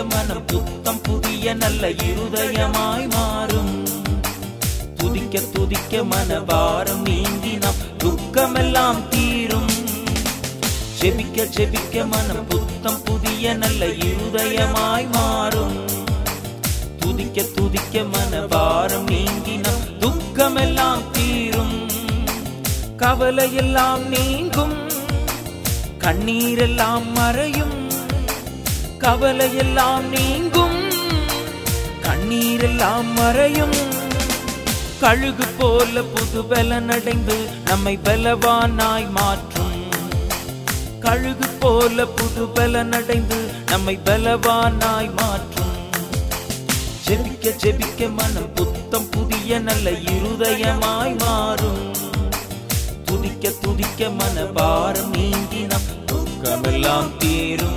மனம் புத்தம் புதிய நல்ல இருதயமாய் மாறும் துதிக்க துதிக்க மனபாரம் நீங்கி நாம் துக்கமெல்லாம் தீரும் ஜெபிக்க ஜெபிக்க மனம் புத்தம் புதிய நல்ல இருதயமாய் மாறும் துதிக்க துதிக்க மனபாரம் நீங்கி நம் துக்கமெல்லாம் தீரும் கவலையெல்லாம் நீங்கும் கண்ணீரெல்லாம் மறையும் கவலையெல்லாம் நீங்கும் கண்ணீரெல்லாம் மறையும் கழுகு போல புது பலனடைந்து நம்மை பலவானாய் மாற்றும் கழுகு போல புது பலனடைந்து நம்மை பலவானாய் மாற்றும் ஜெபிக்க ஜெபிக்க மனம் புத்தம் புதிய நல்ல இருதயமாய் மாறும் துதிக்க துதிக்க மனபாரம் நீங்கி நம் துக்கமெல்லாம் தீரும்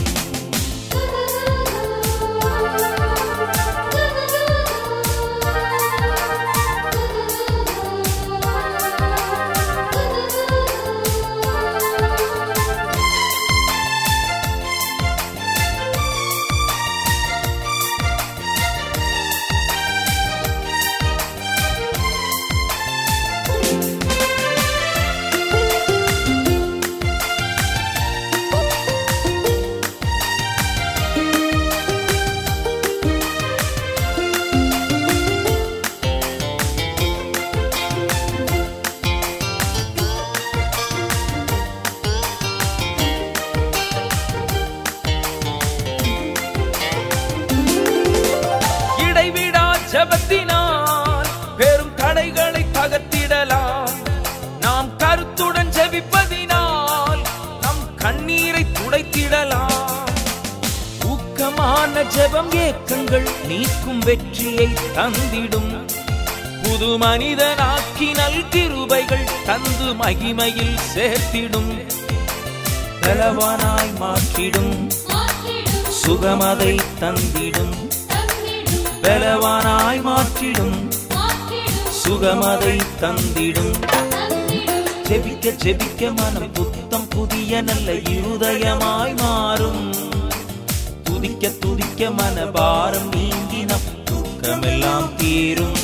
இடைவிடா ஜெபத்தினால் பெரும் தடைகளை தகர்த்திடலாம் நாம் கருத்துடன் ஜெபிப்பதினால் நம் கண்ணீரை துடைத்திடலாம் ஊக்கமான ஜெபம் ஏக்கங்கள் நீக்கும் வெற்றியை தந்திடும் புது மனிதனாக்கி நல் கிருபைகள் தந்து மகிமையில் சேர்த்திடும் பலவானாய் மாற்றிடும் சுகமதை தந்திடும் பலவானாய் மாற்றிடும் சுகமதை தந்திடும் ஜெபிக்க ஜெபிக்க மனம் புத்தம் புதிய நல்ல இருதயமாய் மாறும் துதிக்க துதிக்க மனபாரம் நீங்கி நம் துக்கமெல்லாம் தீரும்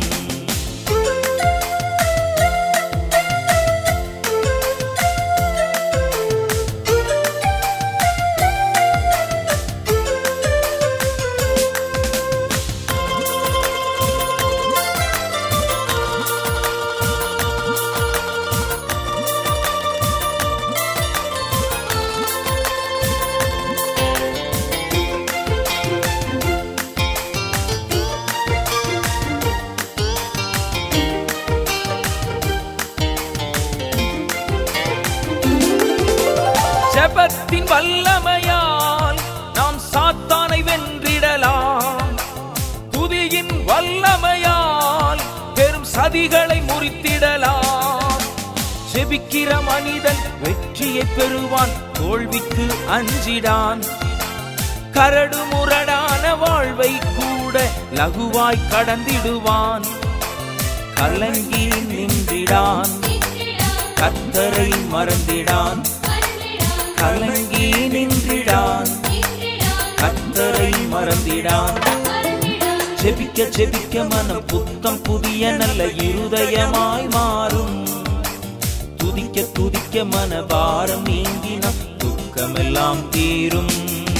ஜெபத்தின் வல்லமையால் நாம் சாத்தானை வென்றிடலாம் துதியின் வல்லமையால் பெரும் சதிகளை முறித்திடலாம் ஜெபிக்கிற மனிதன் வெற்றியை பெறுவான் தோல்விக்கு அஞ்சிடான் கரடு முரடான வாழ்வை கூட லகுவாய் கடந்திடுவான் கலங்கி நின்றிடான் கத்தரை மறந்திடான் கலங்கி நின்றிடான் கத்தரை மறந்திடான் ஜெபிக்க ஜெபிக்க மனம் புத்தம் புதிய நல்ல இருதயமாய் மாறும் துதிக்க துதிக்க மனபாரம் நீங்கி நம் துக்கமெல்லாம் தீரும்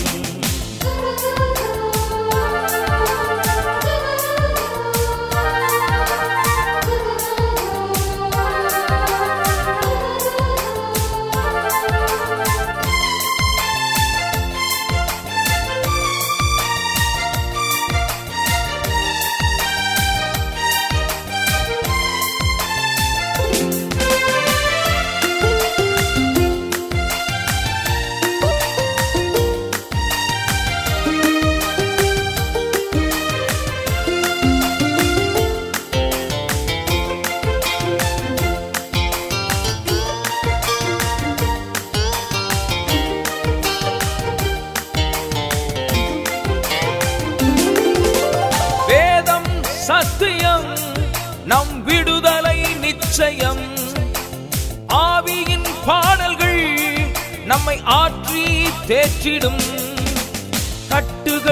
வேதம் சத்தியம் நம் விடுதலை நிச்சயம் ஆவியின் பாடல்கள் நம்மை ஆற்றி தேற்றிடும் கட்டுகள்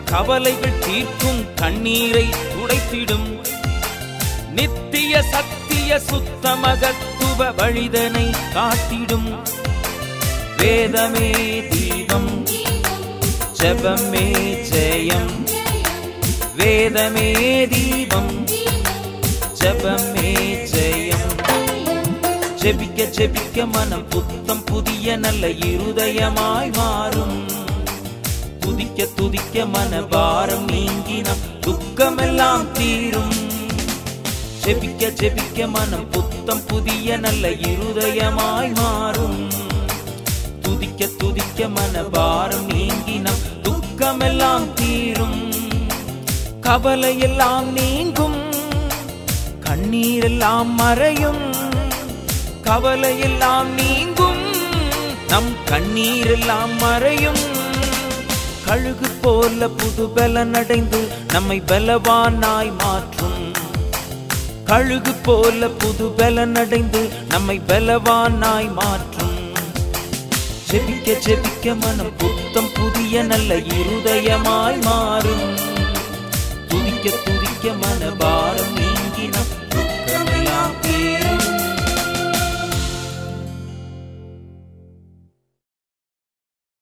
கவலைகள் தீர்க்கும் கண்ணீரை துடைத்திடும் நித்திய சத்திய சுத்த மகத்துவ வழிதனை காட்டிடும் வேதமே தீபம் ஜெபமே ஜெயம் வேதமே தீபம் ஜெபமே ஜெயம் ஜெபிக்க ஜெபிக்க மனம் புத்தம் புதிய நல்ல இருதயமாய் மாறும் துதிக்க துதிக்க மன பாரம் நீங்கி நம் துக்கமெல்லாம் தீரும் ஜெபிக்க ஜெபிக்க மனம் புத்தம் புதிய நல்ல இருதயமாய் மாறும் துதிக்க துதிக்க மன பாரம் நீங்கி நம் துக்கமெல்லாம் தீரும் கவலையெல்லாம் நீங்கும் கண்ணீரெல்லாம் மறையும் கவலையெல்லாம் நீங்கும் நம் கண்ணீரெல்லாம் மறையும் கழுகு போல புது பலன் அடைந்து நம்மை பலவானாய் மாற்றும் கழுகு போல புது பலன் அடைந்து நம்மை பலவானாய் மாற்றும் ஜெபிக்க ஜெபிக்க மனம் புத்தம் புதிய நல்ல இருதயமாய் மாறும் துதிக்க துதிக்க மனபா